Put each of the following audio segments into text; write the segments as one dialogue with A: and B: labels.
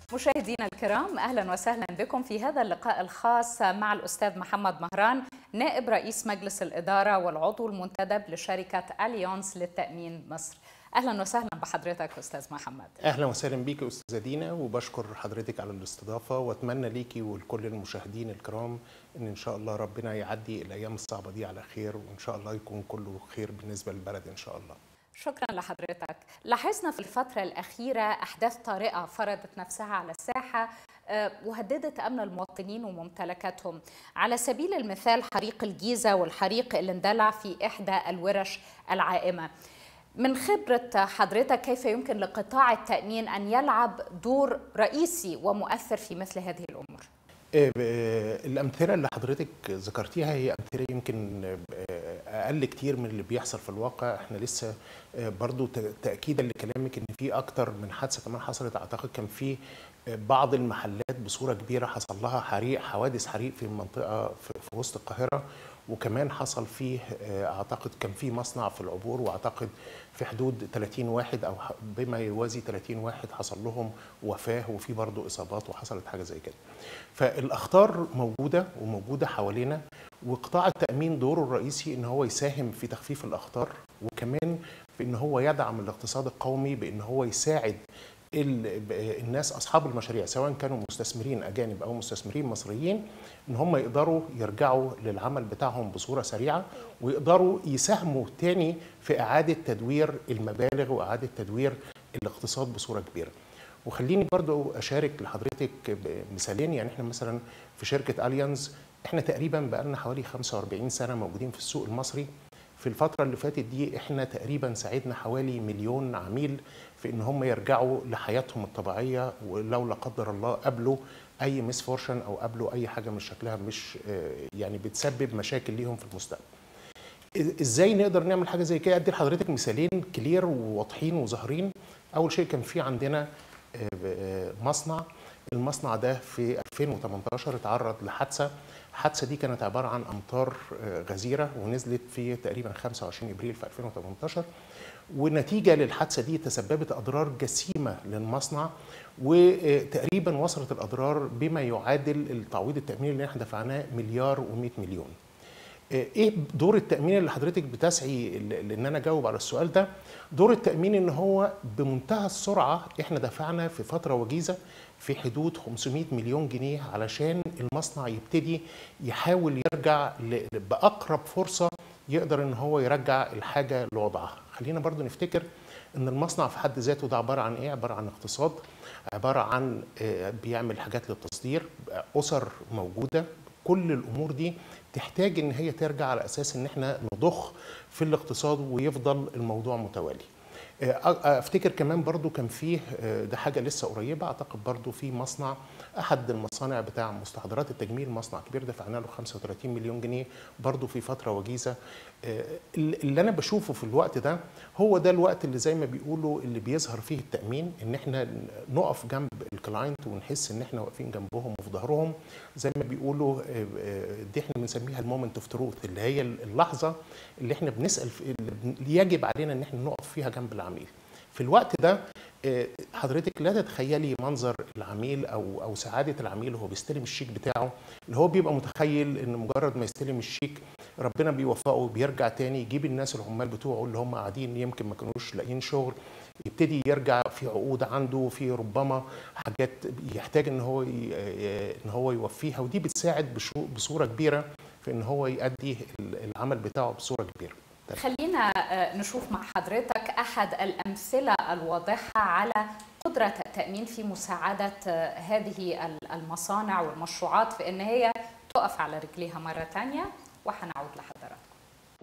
A: مشاهدينا الكرام اهلا وسهلا بكم في هذا اللقاء الخاص مع الاستاذ محمد مهران نائب رئيس مجلس الاداره والعضو المنتدب لشركه اليونس للتامين مصر. اهلا وسهلا بحضرتك استاذ محمد.
B: اهلا وسهلا بيك استاذه دينا وبشكر حضرتك على الاستضافه واتمنى ليكي ولكل المشاهدين الكرام ان ان شاء الله ربنا يعدي الايام الصعبه دي على خير وان شاء الله يكون كله خير بالنسبه للبلد ان شاء الله.
A: شكرا لحضرتك لاحظنا في الفترة الأخيرة أحداث طارئة فرضت نفسها على الساحة وهددت أمن المواطنين وممتلكاتهم على سبيل المثال حريق الجيزة والحريق اللي اندلع في إحدى الورش العائمة من خبرة حضرتك كيف يمكن لقطاع التأمين أن يلعب دور رئيسي ومؤثر في مثل هذه الأمور؟
B: الامثله اللي حضرتك ذكرتيها هي امثله يمكن اقل كتير من اللي بيحصل في الواقع احنا لسه برضو تاكيدا لكلامك ان في اكتر من حادثه كمان حصلت اعتقد كان في بعض المحلات بصوره كبيره حصل لها حريق حوادث حريق في منطقه في وسط القاهره وكمان حصل فيه اعتقد كان في مصنع في العبور واعتقد في حدود 30 واحد او بما يوازي 30 واحد حصل لهم وفاه وفي برضه اصابات وحصلت حاجه زي كده. فالاخطار موجوده وموجوده حوالينا وقطاع التامين دوره الرئيسي ان هو يساهم في تخفيف الاخطار وكمان في ان هو يدعم الاقتصاد القومي بان هو يساعد الناس اصحاب المشاريع سواء كانوا مستثمرين اجانب او مستثمرين مصريين ان هم يقدروا يرجعوا للعمل بتاعهم بصوره سريعه ويقدروا يساهموا تاني في اعاده تدوير المبالغ واعاده تدوير الاقتصاد بصوره كبيره. وخليني برضو اشارك لحضرتك مثالين يعني احنا مثلا في شركه اليانز احنا تقريبا بقالنا حوالي 45 سنه موجودين في السوق المصري في الفتره اللي فاتت دي احنا تقريبا ساعدنا حوالي مليون عميل في ان هم يرجعوا لحياتهم الطبيعيه ولو لا قدر الله قابلوا اي مس فورشن او قابلوا اي حاجه من شكلها مش يعني بتسبب مشاكل ليهم في المستقبل. ازاي نقدر نعمل حاجه زي كده؟ ادي لحضرتك مثالين كلير وواضحين وظاهرين. اول شيء كان في عندنا مصنع المصنع ده في 2018 اتعرض لحادثه الحادثه دي كانت عباره عن امطار غزيره ونزلت في تقريبا 25 ابريل في 2018 ونتيجه للحادثه دي تسببت اضرار جسيمه للمصنع وتقريبا وصلت الاضرار بما يعادل التعويض التاميني اللي احنا دفعناه مليار و100 مليون. ايه دور التامين اللي حضرتك بتسعي لان انا اجاوب على السؤال ده؟ دور التامين ان هو بمنتهى السرعه احنا دفعنا في فتره وجيزه في حدود 500 مليون جنيه علشان المصنع يبتدي يحاول يرجع باقرب فرصه يقدر ان هو يرجع الحاجه لوضعها خلينا برضو نفتكر ان المصنع في حد ذاته ده عباره عن ايه عباره عن اقتصاد عباره عن بيعمل حاجات للتصدير اسر موجوده كل الامور دي تحتاج ان هي ترجع على اساس ان احنا نضخ في الاقتصاد ويفضل الموضوع متوالي افتكر كمان برضو كان فيه ده حاجه لسه قريبه اعتقد برضو في مصنع احد المصانع بتاع مستحضرات التجميل مصنع كبير دفعنا له 35 مليون جنيه برضو في فتره وجيزه اللي انا بشوفه في الوقت ده هو ده الوقت اللي زي ما بيقولوا اللي بيظهر فيه التامين ان احنا نقف جنب الكلاينت ونحس ان احنا واقفين جنبهم وفي ظهرهم زي ما بيقولوا دي احنا بنسميها المومنت اوف تروث اللي هي اللحظه اللي احنا بنسال اللي يجب علينا ان احنا نقف فيها جنب العميل في الوقت ده حضرتك لا تتخيلي منظر العميل او او سعاده العميل وهو بيستلم الشيك بتاعه اللي هو بيبقى متخيل ان مجرد ما يستلم الشيك ربنا بيوفقه بيرجع تاني يجيب الناس العمال بتوعه اللي هم قاعدين يمكن ما كانوش لاقيين شغل يبتدي يرجع في عقود عنده في ربما حاجات يحتاج ان هو ان هو يوفيها ودي بتساعد بصوره كبيره في ان هو يؤدي العمل بتاعه بصوره كبيره
A: خلينا نشوف مع حضرتك احد الامثله الواضحه على قدره التامين في مساعده هذه المصانع والمشروعات في ان هي تقف على رجليها مره ثانيه وحنعود لحضراتكم.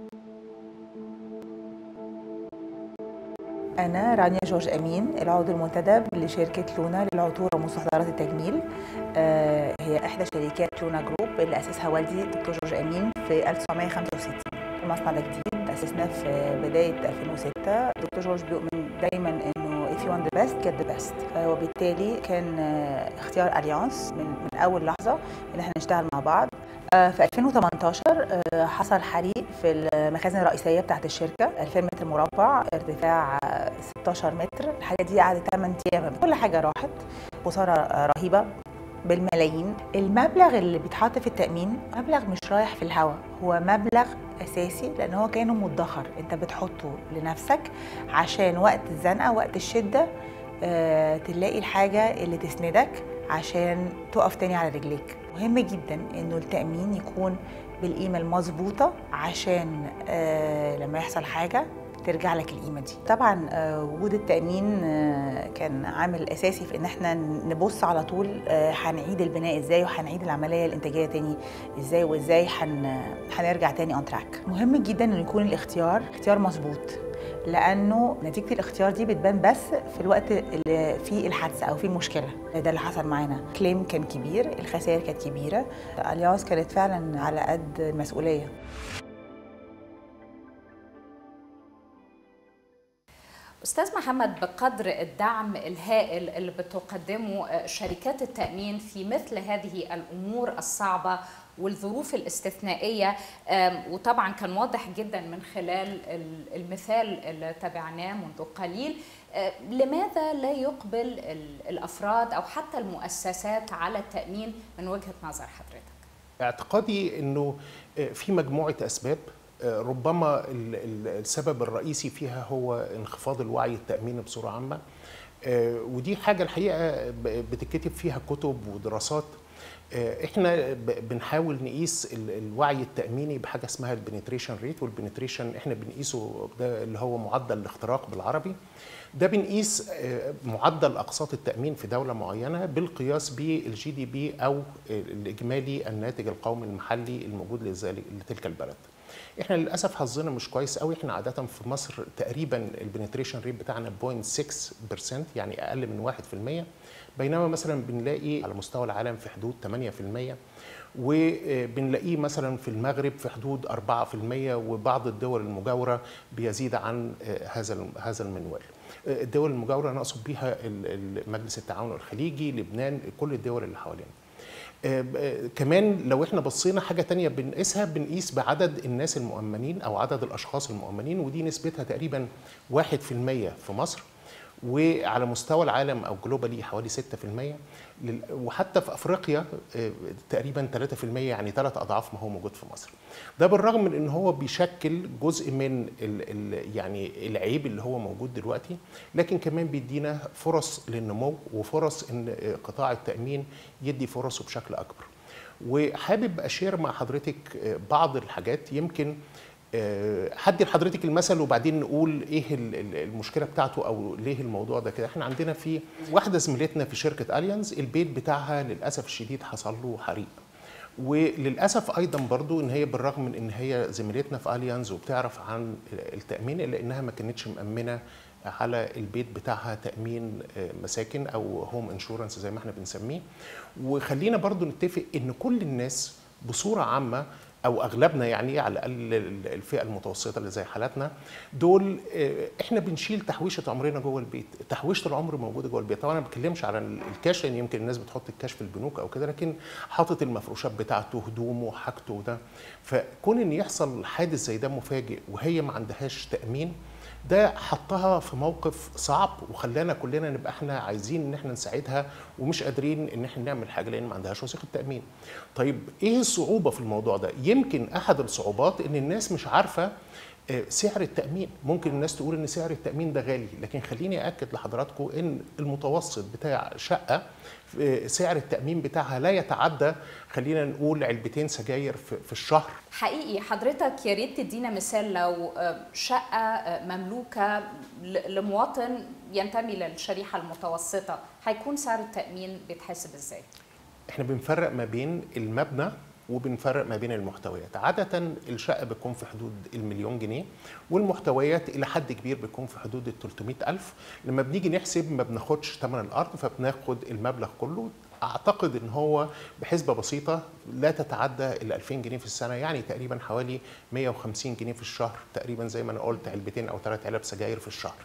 C: أنا رانيا جورج أمين العضو المنتدب لشركة لونا للعطور ومستحضرات التجميل هي إحدى شركات لونا جروب اللي أسسها والدي الدكتور جورج أمين في 1965 المصنع ده جديد أسسناه في بداية 2006 الدكتور جورج بيؤمن دايما إنه if you want the best get the best وبالتالي كان اختيار أليانس من, من أول لحظة إن احنا نشتغل مع بعض في 2018 حصل حريق في المخازن الرئيسيه بتاعت الشركه 2000 متر مربع ارتفاع 16 متر الحاجه دي قعدت 8 ايام كل حاجه راحت خساره رهيبه بالملايين المبلغ اللي بيتحط في التامين مبلغ مش رايح في الهواء هو مبلغ اساسي لان هو كانه مدخر انت بتحطه لنفسك عشان وقت الزنقه وقت الشده آه، تلاقي الحاجه اللي تسندك عشان تقف تاني على رجليك مهم جدا انه التامين يكون بالقيمه المظبوطه عشان آه، لما يحصل حاجه ترجع لك القيمه دي طبعا آه، وجود التامين آه، كان عامل اساسي في ان احنا نبص على طول آه، هنعيد البناء ازاي وهنعيد العمليه الانتاجيه تاني ازاي وازاي هن هنرجع تاني اون تراك مهم جدا انه يكون الاختيار اختيار مظبوط لانه نتيجه الاختيار دي بتبان بس في الوقت اللي فيه الحادثه او فيه المشكله ده اللي حصل معانا كليم كان كبير الخسائر كانت كبيره الياس كانت فعلا على قد المسؤوليه
A: استاذ محمد بقدر الدعم الهائل اللي بتقدمه شركات التامين في مثل هذه الامور الصعبه والظروف الاستثنائيه آم، وطبعا كان واضح جدا من خلال ال- المثال اللي تابعناه منذ قليل آه، لماذا لا يقبل ال- الافراد او حتى المؤسسات على التامين من وجهه نظر حضرتك؟
B: اعتقادي انه في مجموعه اسباب ربما ال- ال- السبب الرئيسي فيها هو انخفاض الوعي التاميني بصوره عامه آه، ودي حاجه الحقيقه ب- بتتكتب فيها كتب ودراسات آه، احنا ب- بنحاول نقيس ال- الوعي التاميني بحاجه اسمها البنتريشن ريت والبنتريشن احنا بنقيسه ده اللي هو معدل الاختراق بالعربي ده بنقيس آه، معدل اقساط التامين في دوله معينه بالقياس بالجي دي بي او الاجمالي الناتج القومي المحلي الموجود لذلك لتلك البلد احنا للاسف حظنا مش كويس قوي احنا عاده في مصر تقريبا البنتريشن ريت بتاعنا 0.6% يعني اقل من 1% بينما مثلا بنلاقي على مستوى العالم في حدود 8% وبنلاقيه مثلا في المغرب في حدود 4% وبعض الدول المجاوره بيزيد عن هذا هذا المنوال. الدول المجاوره نقصد بيها ال- ال- مجلس التعاون الخليجي، لبنان، كل الدول اللي حوالينا. آه، آه، كمان لو احنا بصينا حاجه تانية بنقيسها بنقيس بعدد الناس المؤمنين او عدد الاشخاص المؤمنين ودي نسبتها تقريبا 1% في مصر وعلى مستوى العالم او جلوبالي حوالي 6% لل- وحتى في افريقيا آه، تقريبا 3% يعني ثلاث اضعاف ما هو موجود في مصر. ده بالرغم من ان هو بيشكل جزء من ال ال يعني العيب اللي هو موجود دلوقتي لكن كمان بيدينا فرص للنمو وفرص ان آه، قطاع التامين يدي فرصه بشكل اكبر. وحابب اشير مع حضرتك آه، بعض الحاجات يمكن آه، هدي لحضرتك المثل وبعدين نقول ايه ال- ال- المشكله بتاعته او ليه الموضوع ده كده احنا عندنا في واحده زميلتنا في شركه اليانز البيت بتاعها للاسف الشديد حصل له حريق وللاسف ايضا برضو ان هي بالرغم من ان هي زميلتنا في اليانز وبتعرف عن التامين الا انها ما كانتش مامنه على البيت بتاعها تامين آه، مساكن او هوم انشورنس زي ما احنا بنسميه وخلينا برضو نتفق ان كل الناس بصوره عامه او اغلبنا يعني على الاقل الفئه المتوسطه اللي زي حالاتنا دول آه، احنا بنشيل تحويشه عمرنا جوه البيت تحويشه العمر موجوده جوه البيت طبعا انا ما بتكلمش على الكاش لان يمكن الناس بتحط الكاش في البنوك او كده لكن حاطط المفروشات بتاعته هدومه حاجته وده فكون ان يحصل حادث زي ده مفاجئ وهي ما عندهاش تامين ده حطها في موقف صعب وخلانا كلنا نبقى احنا عايزين ان احنا نساعدها ومش قادرين ان احنا نعمل حاجه لان ما عندهاش وثيقه تامين. طيب ايه الصعوبه في الموضوع ده؟ يمكن احد الصعوبات ان الناس مش عارفه آه، سعر التامين، ممكن الناس تقول ان سعر التامين ده غالي، لكن خليني اكد لحضراتكم ان المتوسط بتاع شقه آه، سعر التامين بتاعها لا يتعدى خلينا نقول علبتين سجاير في في الشهر
A: حقيقي حضرتك يا ريت تدينا مثال لو آه، شقه آه، مملوكه ل- لمواطن ينتمي للشريحه المتوسطه هيكون سعر التامين بيتحسب ازاي؟
B: احنا بنفرق ما بين المبنى وبنفرق ما بين المحتويات عادة الشقة بتكون في حدود المليون جنيه والمحتويات إلى حد كبير بتكون في حدود ال 300 ألف لما بنيجي نحسب ما بناخدش ثمن الأرض فبناخد المبلغ كله أعتقد إن هو بحسبة بسيطة لا تتعدى ال 2000 جنيه في السنة يعني تقريبا حوالي 150 جنيه في الشهر تقريبا زي ما أنا قلت علبتين أو ثلاث علب سجاير في الشهر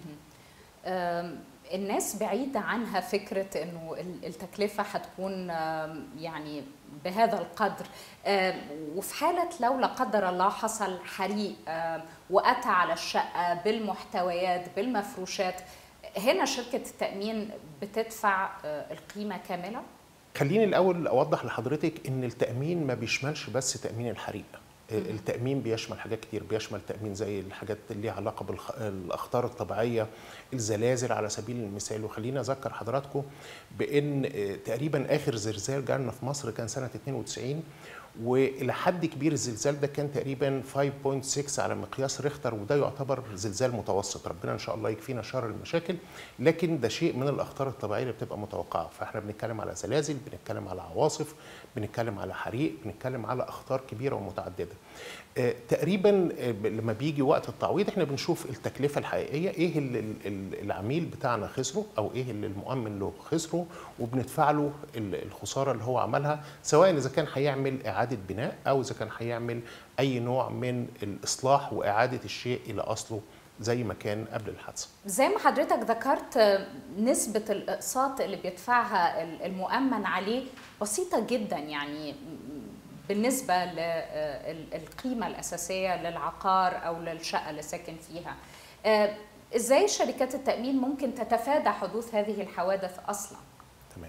A: آم، الناس بعيدة عنها فكرة أنه ال- التكلفة هتكون آم، يعني بهذا القدر آم، وفي حالة لو لا قدر الله حصل حريق آم، وأتى على الشقة بالمحتويات بالمفروشات هنا شركه التامين بتدفع القيمه كامله
B: خليني الاول اوضح لحضرتك ان التامين ما بيشملش بس تامين الحريق التامين بيشمل حاجات كتير بيشمل تامين زي الحاجات اللي ليها علاقه بالاخطار الطبيعيه الزلازل على سبيل المثال وخليني اذكر حضراتكم بان تقريبا اخر زلزال جالنا في مصر كان سنه 92 والى حد كبير الزلزال ده كان تقريبا 5.6 على مقياس ريختر وده يعتبر زلزال متوسط ربنا ان شاء الله يكفينا شر المشاكل لكن ده شيء من الاخطار الطبيعيه اللي بتبقى متوقعه فاحنا بنتكلم على زلازل بنتكلم على عواصف بنتكلم على حريق بنتكلم على اخطار كبيره ومتعدده آه تقريبا لما بيجي وقت التعويض احنا بنشوف التكلفه الحقيقيه ايه اللي العميل بتاعنا خسره او ايه اللي المؤمن له خسره وبندفع له الخساره اللي هو عملها سواء اذا كان هيعمل اعاده بناء او اذا كان هيعمل اي نوع من الاصلاح واعاده الشيء الى اصله زي ما كان قبل الحادثه.
A: زي ما حضرتك ذكرت نسبه الاقساط اللي بيدفعها المؤمن عليه بسيطه جدا يعني بالنسبه للقيمه الاساسيه للعقار او للشقه اللي ساكن فيها. ازاي شركات التامين ممكن تتفادى حدوث هذه الحوادث اصلا؟
B: تمام.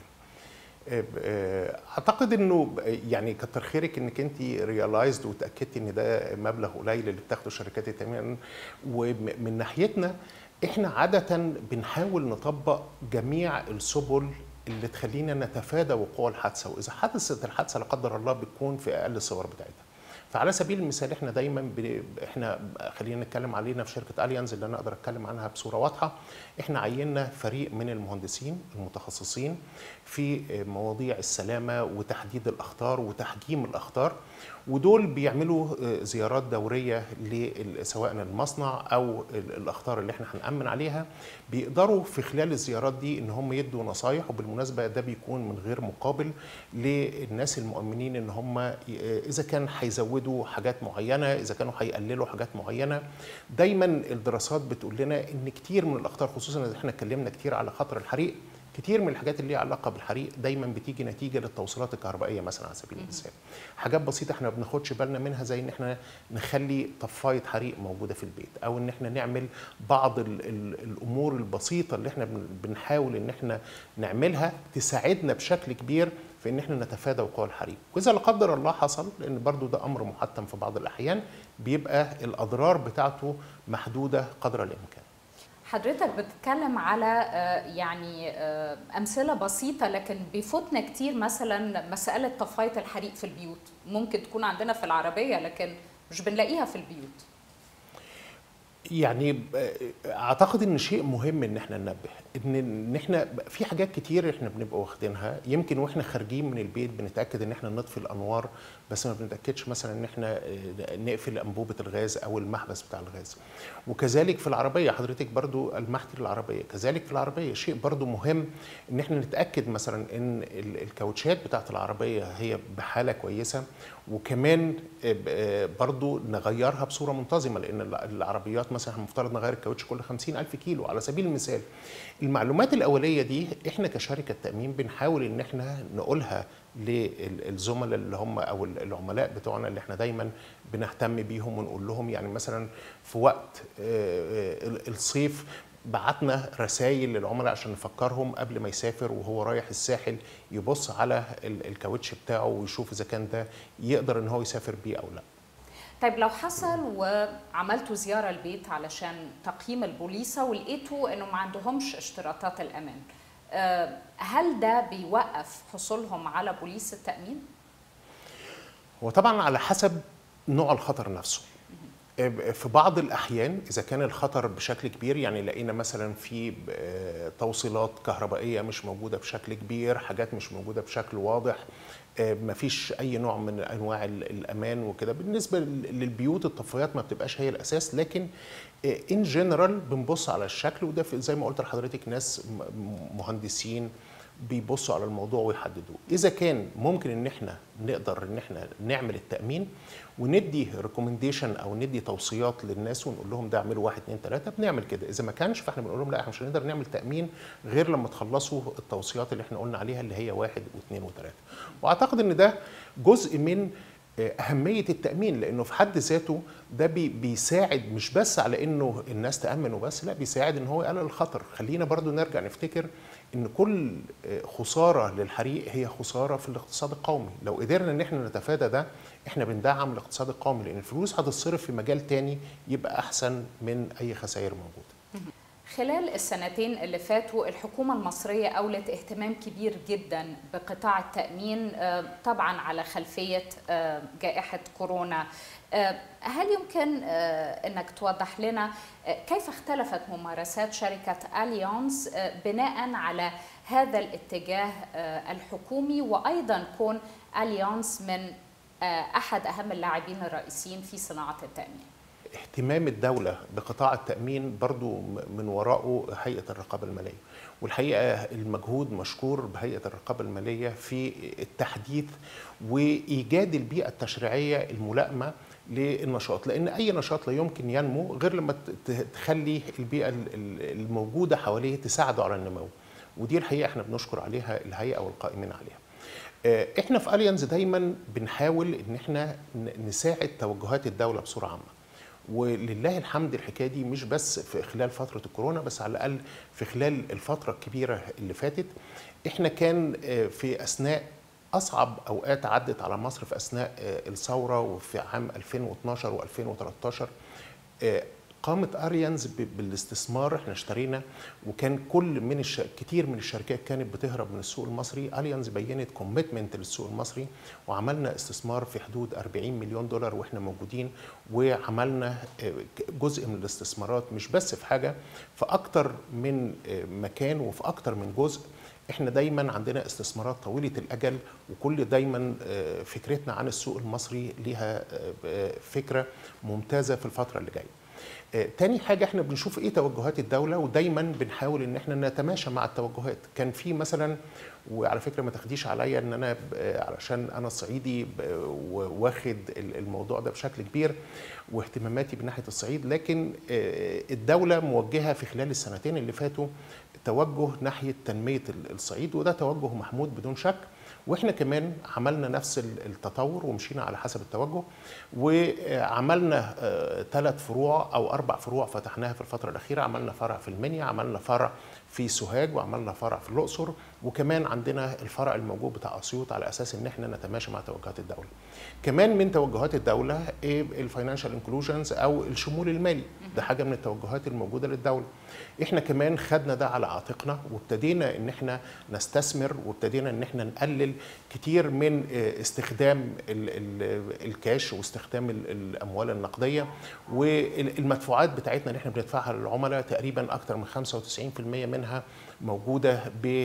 B: اعتقد انه يعني كتر خيرك انك انت ريلايزد وتاكدتي ان ده مبلغ قليل اللي بتاخده شركات التامين ومن ناحيتنا احنا عاده بنحاول نطبق جميع السبل اللي تخلينا نتفادى وقوع الحادثه واذا حدثت الحادثه لا قدر الله بتكون في اقل الصور بتاعتها فعلى سبيل المثال احنا دايما ب... احنا خلينا نتكلم علينا في شركه اليانز اللي انا اقدر اتكلم عنها بصوره واضحه احنا عيننا فريق من المهندسين المتخصصين في مواضيع السلامه وتحديد الاخطار وتحجيم الاخطار ودول بيعملوا زيارات دوريه سواء المصنع او الاخطار اللي احنا هنامن عليها بيقدروا في خلال الزيارات دي ان هم يدوا نصايح وبالمناسبه ده بيكون من غير مقابل للناس المؤمنين ان هم اذا كان هيزودوا حاجات معينه اذا كانوا هيقللوا حاجات معينه دايما الدراسات بتقول لنا ان كتير من الاخطار خصوصا اذا احنا اتكلمنا كتير على خطر الحريق كتير من الحاجات اللي ليها علاقه بالحريق دايما بتيجي نتيجه للتوصيلات الكهربائيه مثلا على سبيل المثال حاجات بسيطه احنا ما بناخدش بالنا منها زي ان احنا نخلي طفايه حريق موجوده في البيت او ان احنا نعمل بعض ال ال الامور البسيطه اللي احنا بنحاول ان احنا نعملها تساعدنا بشكل كبير في ان احنا نتفادى وقوع الحريق واذا لا قدر الله حصل لان برضو ده امر محتم في بعض الاحيان بيبقى الاضرار بتاعته محدوده قدر الامكان
A: حضرتك بتتكلم على يعني امثله بسيطه لكن بيفوتنا كتير مثلا مساله طفايه الحريق في البيوت ممكن تكون عندنا في العربيه لكن مش بنلاقيها في البيوت
B: يعني اعتقد ان شيء مهم ان احنا ننبه ان ان احنا في حاجات كتير احنا بنبقى واخدينها يمكن واحنا خارجين من البيت بنتاكد ان احنا نطفي الانوار بس ما بنتاكدش مثلا ان احنا نقفل انبوبه الغاز او المحبس بتاع الغاز وكذلك في العربيه حضرتك برضو المحت العربيه كذلك في العربيه شيء برضو مهم ان احنا نتاكد مثلا ان الكاوتشات بتاعت العربيه هي بحاله كويسه وكمان برضو نغيرها بصوره منتظمه لان العربيات مثلا المفترض نغير الكاوتش كل 50 ألف كيلو على سبيل المثال المعلومات الأولية دي احنا كشركة تأمين بنحاول ان احنا نقولها للزملاء اللي هم او العملاء بتوعنا اللي احنا دايما بنهتم بيهم ونقول لهم يعني مثلا في وقت الصيف بعتنا رسائل للعملاء عشان نفكرهم قبل ما يسافر وهو رايح الساحل يبص على الكاوتش بتاعه ويشوف اذا كان ده يقدر ان هو يسافر بيه او لا
A: طيب لو حصل وعملتوا زياره البيت علشان تقييم البوليصه ولقيتوا انه ما عندهمش اشتراطات الامان هل ده بيوقف حصولهم على بوليس التامين
B: هو طبعا على حسب نوع الخطر نفسه في بعض الاحيان اذا كان الخطر بشكل كبير يعني لقينا مثلا في توصيلات كهربائيه مش موجوده بشكل كبير حاجات مش موجوده بشكل واضح ما فيش اي نوع من انواع الامان وكده بالنسبه للبيوت الطفايات ما بتبقاش هي الاساس لكن ان جنرال بنبص على الشكل وده زي ما قلت لحضرتك ناس مهندسين بيبصوا على الموضوع ويحددوه اذا كان ممكن ان احنا نقدر ان احنا نعمل التامين وندي ريكومنديشن او ندي توصيات للناس ونقول لهم ده اعملوا واحد اثنين ثلاثه بنعمل كده اذا ما كانش فاحنا بنقول لهم لا احنا مش هنقدر نعمل تامين غير لما تخلصوا التوصيات اللي احنا قلنا عليها اللي هي واحد واثنين وثلاثه واعتقد ان ده جزء من اهميه التامين لانه في حد ذاته ده بي بيساعد مش بس على انه الناس تامن وبس لا بيساعد ان هو يقلل الخطر خلينا برضو نرجع نفتكر ان كل خساره للحريق هي خساره في الاقتصاد القومي لو قدرنا ان احنا نتفادى ده احنا بندعم الاقتصاد القومي لان الفلوس هتتصرف في مجال تاني يبقى احسن من اي خسائر موجوده
A: خلال السنتين اللي فاتوا الحكومة المصرية أولت اهتمام كبير جدا بقطاع التأمين طبعا على خلفية جائحة كورونا هل يمكن أنك توضح لنا كيف اختلفت ممارسات شركة أليونز بناء على هذا الاتجاه الحكومي وأيضا كون أليونز من أحد أهم اللاعبين الرئيسيين في صناعة التأمين
B: اهتمام الدولة بقطاع التأمين برضو من وراءه هيئة الرقابة المالية والحقيقة المجهود مشكور بهيئة الرقابة المالية في التحديث وإيجاد البيئة التشريعية الملائمة للنشاط لأن أي نشاط لا يمكن ينمو غير لما تخلي البيئة الموجودة حواليه تساعده على النمو ودي الحقيقة احنا بنشكر عليها الهيئة والقائمين عليها احنا في اليانز دايما بنحاول ان احنا نساعد توجهات الدوله بصوره عامه ولله الحمد الحكايه دي مش بس في خلال فتره الكورونا بس على الاقل في خلال الفتره الكبيره اللي فاتت احنا كان في اثناء اصعب اوقات عدت على مصر في اثناء الثوره وفي عام 2012 و2013 قامت اريانز بالاستثمار احنا اشترينا وكان كل من الش... كتير من الشركات كانت بتهرب من السوق المصري اريانز بينت كوميتمنت للسوق المصري وعملنا استثمار في حدود 40 مليون دولار واحنا موجودين وعملنا جزء من الاستثمارات مش بس في حاجه في اكتر من مكان وفي اكتر من جزء احنا دايما عندنا استثمارات طويله الاجل وكل دايما فكرتنا عن السوق المصري ليها فكره ممتازه في الفتره اللي جايه تاني حاجة احنا بنشوف ايه توجهات الدولة ودايما بنحاول ان احنا نتماشى مع التوجهات كان في مثلا وعلى فكرة ما تاخديش عليا ان انا علشان انا صعيدي واخد الموضوع ده بشكل كبير واهتماماتي بناحية الصعيد لكن الدولة موجهة في خلال السنتين اللي فاتوا توجه ناحية تنمية الصعيد وده توجه محمود بدون شك واحنا كمان عملنا نفس التطور ومشينا على حسب التوجه وعملنا ثلاث فروع او اربع فروع فتحناها في الفتره الاخيره عملنا فرع في المنيا عملنا فرع في سوهاج وعملنا فرع في الاقصر وكمان عندنا الفرع الموجود بتاع اسيوط على اساس ان احنا نتماشى مع توجهات الدوله. كمان من توجهات الدوله الفاينانشال انكلوجنز او الشمول المالي ده حاجه من التوجهات الموجوده للدوله. احنا كمان خدنا ده على عاتقنا وابتدينا ان احنا نستثمر وابتدينا ان احنا نقلل كتير من استخدام الكاش واستخدام الاموال النقديه والمدفوعات بتاعتنا اللي احنا بندفعها للعملاء تقريبا اكثر من 95% منها موجوده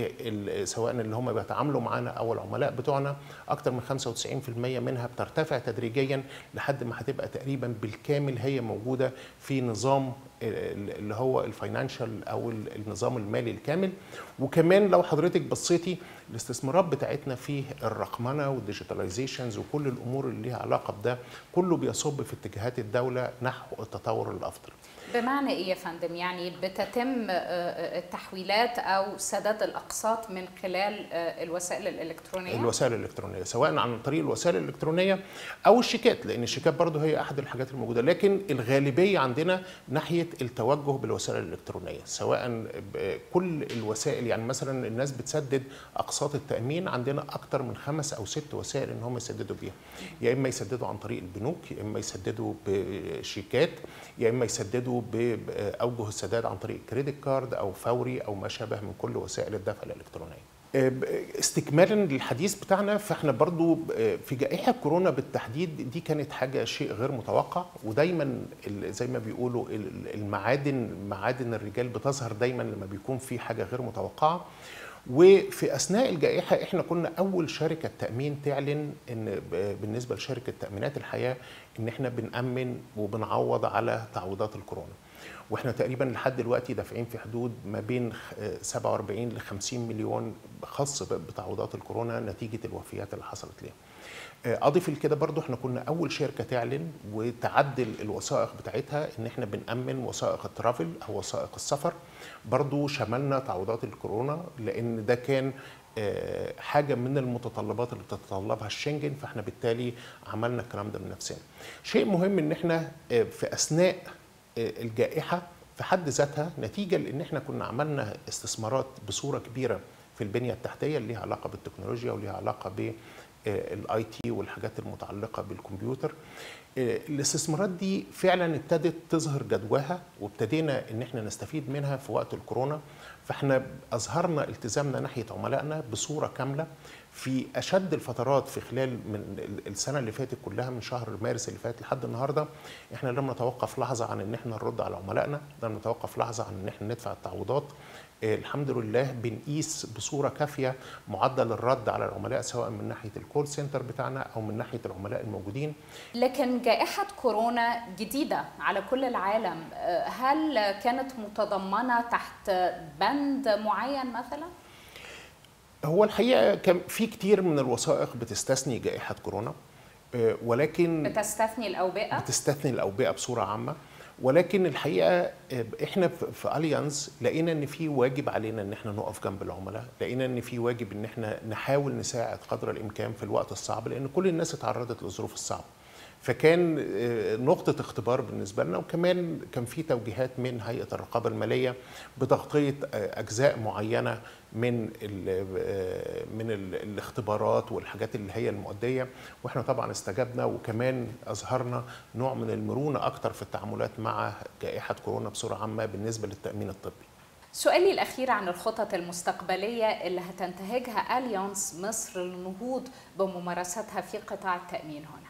B: سواء اللي هم بيتعاملوا معانا او العملاء بتوعنا اكثر من 95% منها بترتفع تدريجيا لحد ما هتبقى تقريبا بالكامل هي موجوده في نظام اللي هو الفاينانشال او النظام المالي الكامل وكمان لو حضرتك بصيتي الاستثمارات بتاعتنا في الرقمنه والديجيتاليزيشنز وكل الامور اللي ليها علاقه بده كله بيصب في اتجاهات الدوله نحو التطور الافضل
A: بمعنى ايه يا فندم يعني بتتم التحويلات او سداد الاقساط من خلال الوسائل الالكترونيه
B: الوسائل الالكترونيه سواء عن طريق الوسائل الالكترونيه او الشيكات لان الشيكات برضه هي احد الحاجات الموجوده لكن الغالبيه عندنا ناحيه التوجه بالوسائل الالكترونيه سواء كل الوسائل يعني مثلا الناس بتسدد اقساط التامين عندنا اكثر من خمس او ست وسائل ان هم يسددوا بيها يا اما يسددوا عن طريق البنوك يا اما يسددوا بشيكات يا اما يسددوا باوجه السداد عن طريق كريدت كارد او فوري او ما شابه من كل وسائل الدفع الالكترونيه استكمالا للحديث بتاعنا فاحنا برضو في جائحه كورونا بالتحديد دي كانت حاجه شيء غير متوقع ودايما زي ما بيقولوا المعادن معادن الرجال بتظهر دايما لما بيكون في حاجه غير متوقعه وفي اثناء الجائحه احنا كنا اول شركه تامين تعلن ان بالنسبه لشركه تامينات الحياه ان احنا بنامن وبنعوض على تعويضات الكورونا واحنا تقريبا لحد دلوقتي دافعين في حدود ما بين 47 ل 50 مليون خاص بتعويضات الكورونا نتيجه الوفيات اللي حصلت ليها. اضيف لكده برضو احنا كنا اول شركه تعلن وتعدل الوثائق بتاعتها ان احنا بنامن وثائق الترافل او وثائق السفر برضو شملنا تعويضات الكورونا لان ده كان آه، حاجه من المتطلبات اللي بتتطلبها الشنجن فاحنا بالتالي عملنا الكلام ده من نفسنا. شيء مهم ان احنا آه، في اثناء آه، الجائحه في حد ذاتها نتيجه لان احنا كنا عملنا استثمارات بصوره كبيره في البنيه التحتيه اللي ليها علاقه بالتكنولوجيا وليها علاقه بالاي تي والحاجات المتعلقه بالكمبيوتر آه، الاستثمارات دي فعلا ابتدت تظهر جدواها وابتدينا ان احنا نستفيد منها في وقت الكورونا فاحنا اظهرنا التزامنا ناحيه عملائنا بصوره كامله في اشد الفترات في خلال من ال- السنه اللي فاتت كلها من شهر مارس اللي فات لحد النهارده احنا لم نتوقف لحظه عن ان احنا نرد على عملائنا لم نتوقف لحظه عن ان احنا ندفع التعويضات آه، الحمد لله بنقيس بصوره كافيه معدل الرد على العملاء سواء من ناحيه الكول سنتر بتاعنا او من ناحيه العملاء الموجودين
A: لكن جائحة كورونا جديدة على كل العالم آه، هل كانت متضمنة تحت بند معين مثلا؟
B: هو الحقيقه كان في كتير من الوثائق بتستثني جائحه كورونا آه، ولكن
A: بتستثني الأوبئة؟
B: بتستثني الاوبئه بصوره عامه ولكن الحقيقه آه، احنا في في اليانز لقينا ان في واجب علينا ان احنا نقف جنب العملاء لقينا ان في واجب ان احنا نحاول نساعد قدر الامكان في الوقت الصعب لان كل الناس اتعرضت للظروف الصعبه فكان آه، نقطة اختبار بالنسبة لنا وكمان كان في توجيهات من هيئة الرقابة المالية بتغطية آه، أجزاء معينة من ال آه، من ال الاختبارات والحاجات اللي هي المؤدية واحنا طبعا استجبنا وكمان أظهرنا نوع من المرونة أكتر في التعاملات مع جائحة كورونا بصورة عامة بالنسبة للتأمين الطبي
A: سؤالي الأخير عن الخطط المستقبلية اللي هتنتهجها أليانس مصر للنهوض بممارستها في قطاع التأمين هنا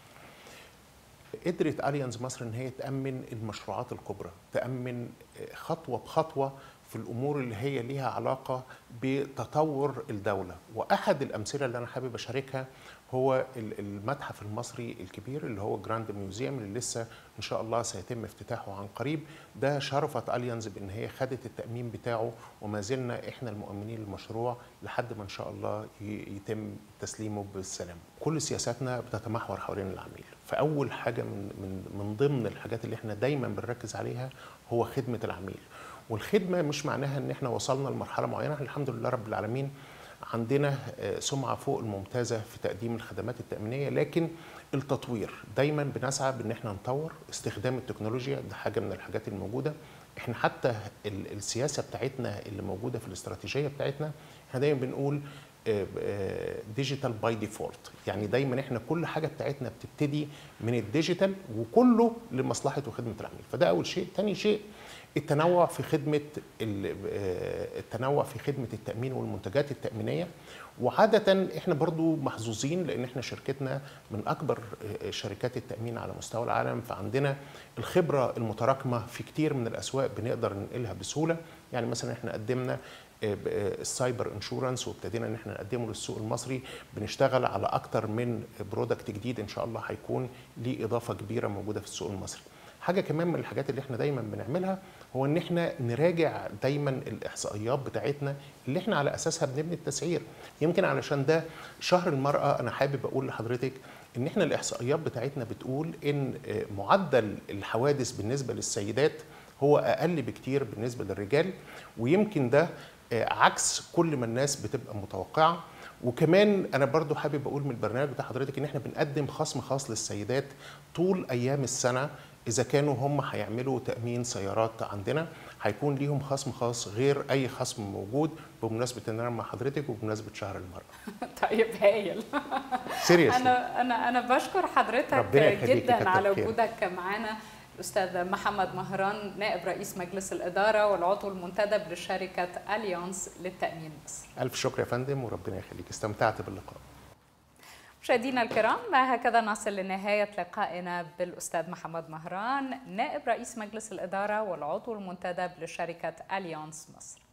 B: قدرت اليانز مصر ان هي تامن المشروعات الكبرى تامن خطوه بخطوه في الامور اللي هي ليها علاقه بتطور الدوله واحد الامثله اللي انا حابب اشاركها هو ال- المتحف المصري الكبير اللي هو جراند ميوزيوم اللي لسه ان شاء الله سيتم افتتاحه عن قريب ده شرفت اليانز بان هي خدت التامين بتاعه وما زلنا احنا المؤمنين للمشروع لحد ما ان شاء الله ي- يتم تسليمه بالسلام كل سياساتنا بتتمحور حوالين العميل فاول حاجه من من من ضمن الحاجات اللي احنا دايما بنركز عليها هو خدمه العميل والخدمه مش معناها ان احنا وصلنا لمرحله معينه احنا الحمد لله رب العالمين عندنا آه، سمعه فوق الممتازه في تقديم الخدمات التامينيه لكن التطوير دايما بنسعى بان احنا نطور استخدام التكنولوجيا ده حاجه من الحاجات الموجوده احنا حتى ال- السياسه بتاعتنا اللي موجوده في الاستراتيجيه بتاعتنا احنا دايما بنقول ديجيتال باي ديفولت يعني دايما احنا كل حاجه بتاعتنا بتبتدي من الديجيتال وكله لمصلحه وخدمه العميل فده اول شيء تاني شيء التنوع في خدمه ال- آه، التنوع في خدمه التامين والمنتجات التامينيه وعاده احنا برضو محظوظين لان احنا شركتنا من اكبر آه، شركات التامين على مستوى العالم فعندنا الخبره المتراكمه في كتير من الاسواق بنقدر ننقلها بسهوله يعني مثلا احنا قدمنا آه، ب- آه، السايبر انشورنس وابتدينا ان احنا نقدمه للسوق المصري بنشتغل على اكتر من برودكت جديد ان شاء الله هيكون ليه اضافه كبيره موجوده في السوق المصري حاجه كمان من الحاجات اللي احنا دايما بنعملها هو ان احنا نراجع دايما الاحصائيات بتاعتنا اللي احنا على اساسها بنبني التسعير يمكن علشان ده شهر المراه انا حابب اقول لحضرتك ان احنا الاحصائيات بتاعتنا بتقول ان آه، معدل الحوادث بالنسبه للسيدات هو اقل بكتير بالنسبه للرجال ويمكن ده آه، عكس كل ما الناس بتبقى متوقعه وكمان انا برضو حابب اقول من البرنامج بتاع حضرتك ان احنا بنقدم خصم خاص للسيدات طول ايام السنه اذا كانوا هم هيعملوا تامين سيارات عندنا هيكون ليهم خصم خاص غير اي خصم موجود بمناسبه ان انا مع حضرتك وبمناسبه شهر المراه
A: طيب هايل
B: سيريسلي
A: انا انا انا بشكر حضرتك
B: ربنا يخليكي،
A: جدا
B: كتر
A: على
B: خيرك.
A: وجودك معنا الاستاذ محمد مهران نائب رئيس مجلس الاداره والعضو المنتدب لشركه اليانس للتامين مصر
B: الف شكر يا فندم وربنا يخليك استمتعت باللقاء
A: مشاهدينا الكرام هكذا نصل لنهاية لقائنا بالأستاذ محمد مهران نائب رئيس مجلس الإدارة والعضو المنتدب لشركة أليانس مصر